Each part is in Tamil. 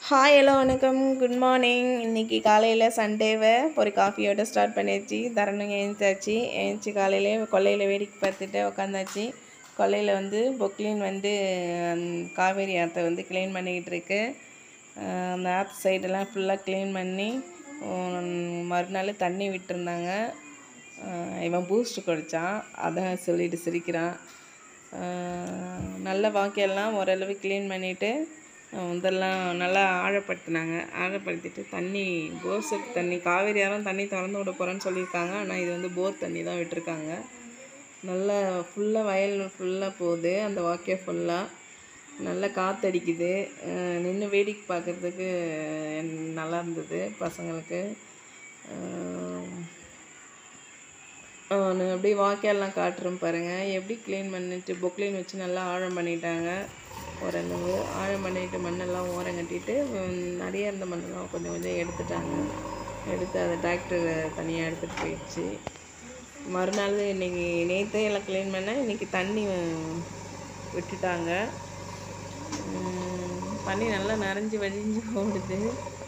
ஹாய் ஹலோ வணக்கம் குட் மார்னிங் இன்னைக்கு காலையில் சண்டேவை ஒரு காஃபியோட ஸ்டார்ட் பண்ணியாச்சு தரணும் எழுந்தாச்சு எழுந்துச்சி காலையிலே கொல்லையில் வேடிக்கை பார்த்துட்டு உக்காந்தாச்சு கொல்லையில் வந்து பொக்லின் வந்து அந்த காவேரி ஆற்றை வந்து க்ளீன் பண்ணிக்கிட்டு இருக்கு அஹ் அந்த ஆற்று சைடெல்லாம் ஃபுல்லாக க்ளீன் பண்ணி உம், மறுநாள் தண்ணி விட்டுருந்தாங்க அஹ் இவன் பூஸ்ட் குடித்தான் அதான் சொல்லிட்டு சிரிக்கிறான் அஹ் நல்ல வாக்கியெல்லாம் ஓரளவு க்ளீன் பண்ணிவிட்டு இதெல்லாம் நல்லா ஆழப்படுத்தினாங்க ஆழப்படுத்திட்டு தண்ணி போர் செட் தண்ணி காவேரி யாரும் தண்ணி திறந்து விட போகிறேன்னு சொல்லியிருக்காங்க ஆனால் இது வந்து போர் தண்ணி தான் விட்டுருக்காங்க நல்லா ஃபுல்லாக வயல் ஃபுல்லாக போகுது அந்த வாக்கிய ஃபுல்லாக நல்லா காற்றடிக்குது நின்று வேடிக்கை பார்க்குறதுக்கு நல்லா இருந்தது பசங்களுக்கு அஹ் நான் அப்படியே வாக்கியெல்லாம் காட்டுறேன் பாருங்கள் எப்படி க்ளீன் பண்ணிட்டு பொக்லீன் வச்சு நல்லா ஆழம் பண்ணிட்டாங்க ஓரளவு ஆழம் பண்ணிட்டு மண்ணெல்லாம் ஓரம் கட்டிட்டு உம், நிறைய இருந்த மண்ணெல்லாம் கொஞ்சம் கொஞ்சம் எடுத்துட்டாங்க எடுத்து அதை டிராக்டர் தனியாக எடுத்துகிட்டு போயிடுச்சு மறுநாள் இன்னைக்கு நேற்றே எல்லாம் க்ளீன் பண்ணேன் இன்னைக்கு தண்ணி உம், விட்டுட்டாங்க உம், தண்ணி நல்லா நிறைஞ்சு வழிஞ்சு ஓடுது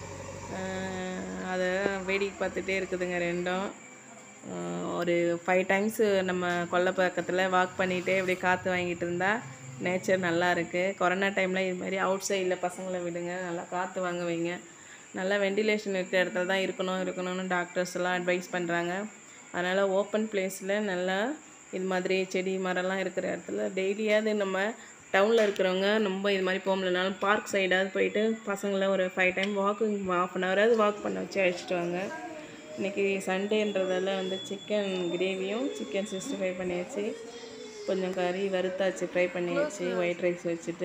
அஹ் அதை வேடிக்கை பார்த்துட்டே இருக்குதுங்க ரெண்டும் அஹ் ஒரு ஃபைவ் டைம்ஸு நம்ம கொல்லை பக்கத்தில் வாக் பண்ணிகிட்டே அப்படியே காற்று வாங்கிட்டு இருந்தால் நேச்சர் நல்லா இருக்குது கொரோனா டைமில் இது மாதிரி அவுட் சைடில் பசங்களை விடுங்க நல்லா காற்று வாங்க வைங்க நல்லா வெண்டிலேஷன் இருக்கிற இடத்துல தான் இருக்கணும் இருக்கணும்னு டாக்டர்ஸ் எல்லாம் அட்வைஸ் பண்ணுறாங்க அதனால் ஓப்பன் பிளேஸில் நல்லா இது மாதிரி செடி மரம்லாம் இருக்கிற இடத்துல டெய்லியாவது நம்ம டவுனில் இருக்கிறவங்க ரொம்ப இது மாதிரி போக முடியலனாலும் பார்க் சைடாவது போயிட்டு பசங்களை ஒரு five time walking half an ஹவராவது வாக் பண்ண வச்சு அழைச்சிட்டு வாங்க இன்றைக்கி சண்டேன்றதால வந்து சிக்கன் கிரேவியும் சிக்கன் சிக்ஸ்டி ஃபைவ் பண்ணியாச்சு கொஞ்சம் கறி வறுத்தாச்சு ஃப்ரை பண்ணியாச்சு ஒயிட் ரைஸ் வச்சுட்டு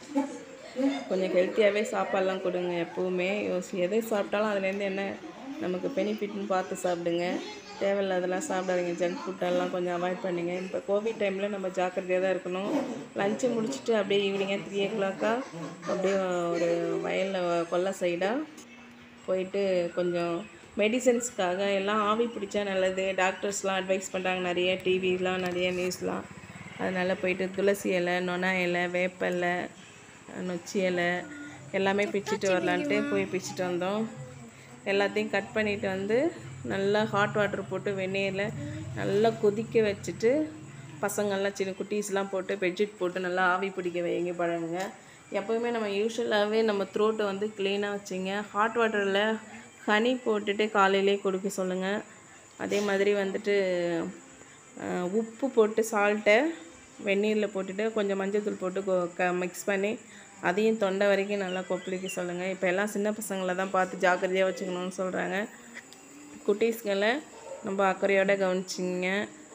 கொஞ்சம் ஹெல்த்தியாகவே சாப்பாடெல்லாம் கொடுங்க எப்போவுமே யோசி எதை சாப்பிட்டாலும் அதுலேருந்து என்ன நமக்கு பெனிஃபிட்னு பார்த்து சாப்பிடுங்க தேவையில்லாதெல்லாம் சாப்பிடாதீங்க ஜங்க் ஃபுட்டெல்லாம் கொஞ்சம் அவாய்ட் பண்ணுங்க இப்போ கோவிட் டைமில் நம்ம ஜாக்கிரதையாக தான் இருக்கணும் லஞ்சு முடிச்சுட்டு அப்படியே ஈவினிங்காக த்ரீ ஓ கிளாக்காக அப்படியே ஒரு வயலில் கொல்லை சைடாக போயிட்டு கொஞ்சம் மெடிசன்ஸ்க்காக எல்லாம் ஆவி பிடிச்சா நல்லது டாக்டர்ஸ்லாம் அட்வைஸ் பண்ணுறாங்க நிறைய டிவிலாம் நிறைய நியூஸ்லாம் அதனால் போயிட்டு துளசி இலை நொனா இலை வேப்ப இலை நொச்சி இலை எல்லாமே பிச்சுட்டு வரலான்ட்டு போய் பிச்சுட்டு வந்தோம் எல்லாத்தையும் கட் பண்ணிட்டு வந்து நல்லா ஹாட் வாட்டர் போட்டு வெந்நீரில் நல்லா கொதிக்க வச்சுட்டு பசங்கள்லாம் சின்ன குட்டீஸ்லாம் போட்டு பெட்ஷீட் போட்டு நல்லா ஆவி பிடிக்க வைங்க பழகுங்க எப்போவுமே நம்ம யூஸ்வலாகவே நம்ம த்ரோட்டை வந்து க்ளீனாக வச்சுங்க ஹாட் வாட்டரில் ஹனி போட்டுட்டு காலையிலே கொடுக்க சொல்லுங்கள் அதே மாதிரி வந்துட்டு அஹ், உப்பு போட்டு சால்ட்டை வெந்நீரில் போட்டுட்டு கொஞ்சம் மஞ்சள்தூள் போட்டு கொ- க மிக்ஸ் பண்ணி அதையும் தொண்டை வரைக்கும் நல்லா கொப்பளிக்க சொல்லுங்கள் இப்போ எல்லாம் சின்ன பசங்களை தான் பார்த்து ஜாக்கிரதையாக வச்சுக்கணும்னு சொல்கிறாங்க குட்டீஸ்களை நம்ம அக்கறையோடு கவனிச்சிங்க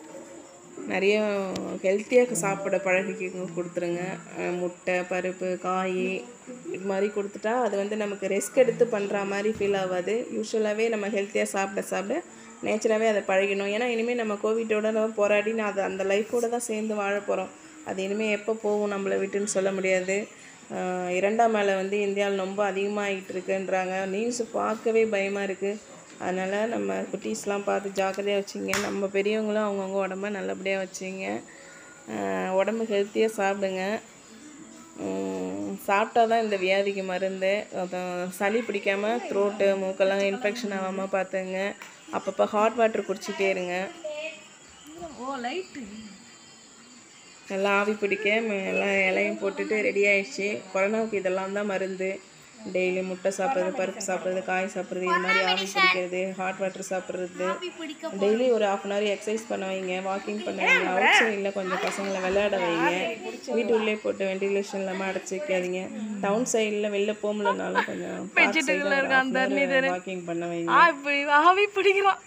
நிறைய ஹெல்த்தியாக சாப்பிட பழகி கொடுத்துருங்க அஹ் முட்டை பருப்பு காய் இது மாதிரி கொடுத்துட்டா அது வந்து நமக்கு ரெஸ்க் எடுத்து பண்ணுற மாதிரி ஃபீல் ஆகாது யூஸ்வலாகவே நம்ம ஹெல்த்தியாக சாப்பிட சாப்பிட நேச்சராகவே அதை பழகிடும் ஏன்னா இனிமேல் நம்ம கோவிட்டோட தான் போராடி நான் அதை அந்த லைஃபோடு தான் சேர்ந்து வாழ போகிறோம் அது இனிமேல் எப்போ போகும் நம்மளை விட்டுன்னு சொல்ல முடியாது அஹ் இரண்டாம் மேலே வந்து இந்தியாவில் ரொம்ப அதிகமாகிட்டு இருக்குன்றாங்க நியூஸ் பார்க்கவே பயமாக இருக்குது அதனால் நம்ம குட்டீஸ்லாம் பார்த்து ஜாக்கிரதையாக வச்சுங்க நம்ம பெரியவங்களும் அவங்கவுங்க உடம்ப நல்லபடியாக வச்சுங்க அஹ் உடம்பு ஹெல்த்தியாக சாப்பிடுங்க உம் சாப்பிட்டா தான் இந்த வியாதிக்கு மருந்து அதான் சளி பிடிக்காமல் த்ரோட்டு மூக்கெல்லாம் இன்ஃபெக்ஷன் ஆகாமல் பார்த்துங்க அப்பப்போ ஹாட் வாட்டர் குடிச்சிட்டே இருங்க ஓ லைட்டு நல்லா ஆவி பிடிக்க ம- எல்லாம் இலையும் போட்டுட்டு ரெடி ஆயிடுச்சு கொரோனாவுக்கு இதெல்லாம் தான் மருந்து டெய்லி முட்டை சாப்பிட்றது பருப்பு சாப்பிட்றது காய் சாப்பிட்றது இது மாதிரி ஆவி பிடிக்கிறது ஹாட் வாட்டர் சாப்பிட்றது டெய்லி ஒரு ஆஃப் அன் ஹவர் எக்ஸசைஸ் பண்ண வைங்க வாக்கிங் பண்ண வைங்க அவுட் சைடில் கொஞ்சம் பசங்களை விளையாட வைங்க வீட்டுள்ளே போட்டு வெண்டிலேஷன் இல்லாமல் அடைச்சி வைக்காதீங்க டவுன் சைடில் வெளில போக முடியலனாலும் கொஞ்சம் வாக்கிங் பண்ண வைங்க ஆவி ஆவி பிடிக்கிறான்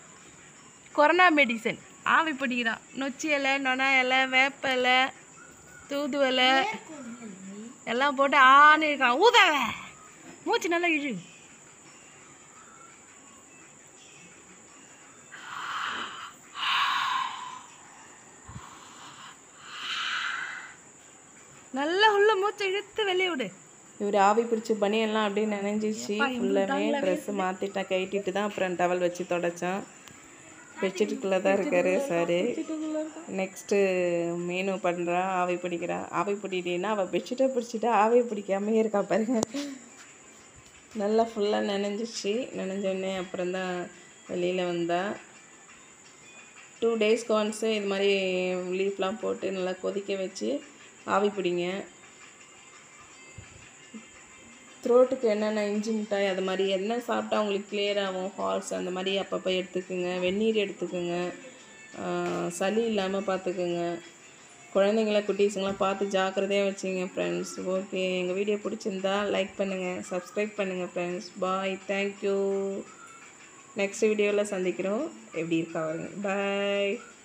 கொரோனா மெடிசன் ஆவி பிடிக்கிறான் நொச்சி இலை நொனா இலை வேப்ப இலை தூது இலை எல்லாம் போட்டு ஆன்னு இருக்கான் ஊதாவ மூச்சு நல்லா இழு நல்லா உள்ள மூச்சை இழுத்து வெளியே விடு இவர் ஆவி பிடிச்ச பனியெல்லாம் அப்படியே நனைஞ்சிச்சு ஃபுல்லாகவே ட்ரெஸ்ஸு மாற்றிட்டேன் கைட்டிட்டு தான் அப்புறம் டவல் வச்சு தொடச்சான் பெட்ஷீட்டுக்குள்ளே தான் இருக்காரு சாரு நெக்ஸ்ட்டு மீனு பண்ணுறா ஆவி பிடிக்கிறா ஆவி பிடிக்கிட்டீங்கன்னா அவள் பெட்ஷீட்டை பிடிச்சிட்டா ஆவி பிடிக்காமே இருக்கா பாருங்க நல்லா ஃபுல்லாக நனைஞ்சிச்சு நனைஞ்சோடனே அப்புறம் தான் வெளியில் வந்தா டூ டேஸ்க்கு ஒன்ஸு இது மாதிரி லீஃப்லாம் போட்டு நல்லா கொதிக்க வச்சு ஆவி பிடிங்க த்ரோட்டுக்கு என்னென்ன இஞ்சி மிட்டாய் அது மாதிரி என்ன சாப்பிட்டா உங்களுக்கு clear ஆகும் ஹால்ஸ் அந்த மாதிரி அப்பப்போ எடுத்துக்கோங்க வெந்நீர் எடுத்துக்கோங்க ஆஹ் சளி இல்லாமல் பார்த்துக்குங்க குழந்தைங்கள குட்டீஸுங்களாம் பார்த்து ஜாக்கிரதையாக வச்சுங்க ஃப்ரெண்ட்ஸ் ஓகே எங்கள் வீடியோ பிடிச்சிருந்தா லைக் பண்ணுங்கள் சப்ஸ்கிரைப் பண்ணுங்கள் ஃப்ரெண்ட்ஸ் பாய் தேங்க்யூ நெக்ஸ்ட் வீடியோவில் சந்திக்கிறோம் எப்படி இருக்கா பாய்